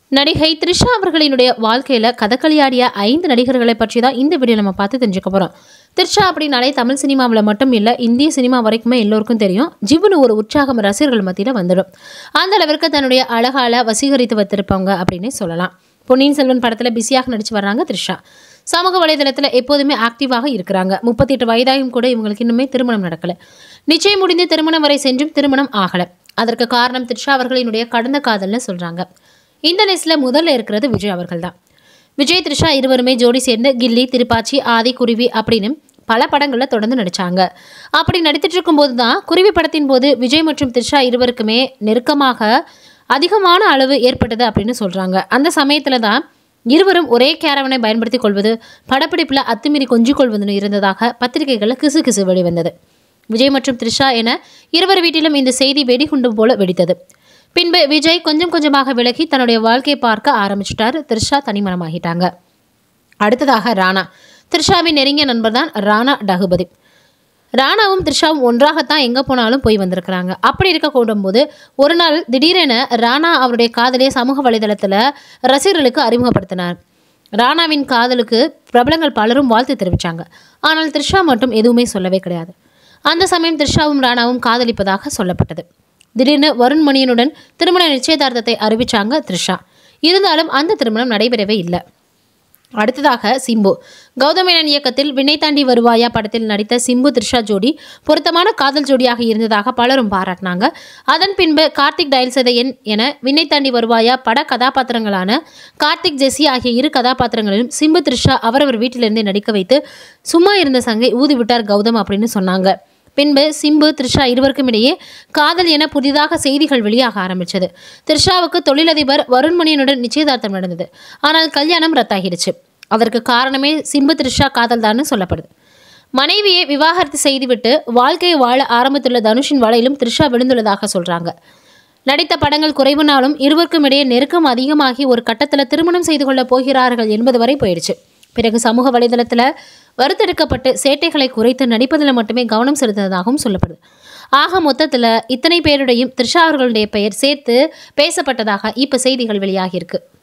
நடிகை த்ரிஷா அவர்களினுடைய வாழ்க்கையில் கதகளியாடிய ஐந்து நடிகர்களை பற்றி தான் இந்த வீடியோ நம்ம பார்த்து தெரிஞ்சுக்க போகிறோம் த்ரிஷா அப்படின்னாலே தமிழ் சினிமாவில் மட்டும் இல்லை இந்திய சினிமா வரைக்குமே எல்லோருக்கும் தெரியும் ஜிவுன்னு ஒரு உற்சாகம் ரசிகர்கள் மத்தியில் வந்துடும் அந்த அளவிற்கு தன்னுடைய அழகால வசீகரித்து வைத்திருப்பாங்க அப்படின்னே சொல்லலாம் பொன்னியின் செல்வன் படத்தில் பிஸியாக நடிச்சு வர்றாங்க த்ரிஷா சமூக வலைதளத்தில் எப்போதுமே ஆக்டிவாக இருக்கிறாங்க முப்பத்தி எட்டு வயதாயும் கூட இவங்களுக்கு இன்னுமே திருமணம் நடக்கல நிச்சயம் முடிந்து திருமணம் வரை சென்றும் திருமணம் ஆகல அதற்கு காரணம் த்ரிஷா அவர்களினுடைய கடந்த காதல்னு சொல்றாங்க இந்த லிஸ்ட்ல முதல்ல இருக்கிறது விஜய் அவர்கள் தான் விஜய் த்ரிஷா இருவருமே ஜோடி சேர்ந்து கில்லி திருப்பாச்சி ஆதி குருவி அப்படின்னு பல படங்களில் தொடர்ந்து நடிச்சாங்க அப்படி நடித்துட்டு இருக்கும்போது தான் குருவி படத்தின் போது விஜய் மற்றும் த்ரிஷா இருவருக்குமே நெருக்கமாக அதிகமான அளவு ஏற்பட்டது அப்படின்னு சொல்றாங்க அந்த சமயத்துல தான் இருவரும் ஒரே கேரவனை பயன்படுத்திக் கொள்வது படப்பிடிப்பில் அத்துமீறி கொஞ்சிக் கொள்வதுன்னு இருந்ததாக பத்திரிகைகளில் கிசு கிசு வெளிவந்தது விஜய் மற்றும் த்ரிஷா என இருவர் வீட்டிலும் இந்த செய்தி வெடிகுண்டு போல வெடித்தது பின்பு விஜய் கொஞ்சம் கொஞ்சமாக விலகி தன்னுடைய வாழ்க்கையை பார்க்க ஆரம்பிச்சிட்டார் த்ரிஷா தனிமணமாகிட்டாங்க அடுத்ததாக ராணா த்ரிஷாவின் நெருங்கிய நண்பர் தான் ராணா டகுபதி ராணாவும் த்ரிஷாவும் ஒன்றாகத்தான் எங்கே போனாலும் போய் வந்திருக்கிறாங்க அப்படி இருக்க கூடும்போது ஒரு நாள் திடீரென ராணா அவருடைய காதலியை சமூக வலைதளத்தில் ரசிகர்களுக்கு அறிமுகப்படுத்தினார் ராணாவின் காதலுக்கு பிரபலங்கள் பலரும் வாழ்த்து தெரிவித்தாங்க ஆனால் த்ரிஷா மட்டும் எதுவுமே சொல்லவே கிடையாது அந்த சமயம் த்ரிஷாவும் ராணாவும் காதலிப்பதாக சொல்லப்பட்டது திடீர்னு வருண் மணியனுடன் திருமண நிச்சயதார்த்தத்தை அறிவிச்சாங்க த்ரிஷா இருந்தாலும் அந்த திருமணம் நடைபெறவே இல்லை அடுத்ததாக சிம்பு கௌதமேனன் இயக்கத்தில் விண்ணை தாண்டி வருவாயா படத்தில் நடித்த சிம்பு த்ரிஷா ஜோடி பொருத்தமான காதல் ஜோடியாக இருந்ததாக பலரும் பாராட்டினாங்க அதன் பின்பு கார்த்திக் டயல் சதையன் என விண்ணை தாண்டி வருவாயா பட கதாபாத்திரங்களான கார்த்திக் ஜெஸி ஆகிய இரு கதாபாத்திரங்களிலும் சிம்பு த்ரிஷா அவரவர் வீட்டிலிருந்தே நடிக்க வைத்து சும்மா இருந்த சங்கை ஊதிவிட்டார் கௌதம் அப்படின்னு சொன்னாங்க பின்பு சிம்பு த்ரிஷா இருவருக்கும் இடையே காதல் என புதிதாக செய்திகள் வெளியாக ஆரம்பிச்சது த்ரிஷாவுக்கு தொழிலதிபர் வருண்மணியனுடன் நிச்சயதார்த்தம் நடந்தது ஆனால் கல்யாணம் ரத்தாகிடுச்சு அதற்கு காரணமே சிம்பு த்ரிஷா காதல் தான் சொல்லப்படுது மனைவியை விவாகரத்து செய்துவிட்டு வாழ்க்கையை வாழ ஆரம்பித்துள்ள தனுஷின் வலையிலும் த்ரிஷா விழுந்துள்ளதாக சொல்றாங்க நடித்த படங்கள் குறைவுனாலும் இருவருக்கும் இடையே நெருக்கம் அதிகமாகி ஒரு கட்டத்தில் திருமணம் செய்து கொள்ளப் போகிறார்கள் என்பது வரை போயிடுச்சு பிறகு சமூக வலைதளத்தில் வறுத்தெடுக்கப்பட்டு சேட்டைகளை குறைத்து நடிப்பதில் மட்டுமே கவனம் செலுத்தினதாகவும் சொல்லப்படுது ஆக மொத்தத்தில் இத்தனை பேருடையும் த்ரிஷா அவர்களுடைய பெயர் சேர்த்து பேசப்பட்டதாக இப்போ செய்திகள் வெளியாகியிருக்கு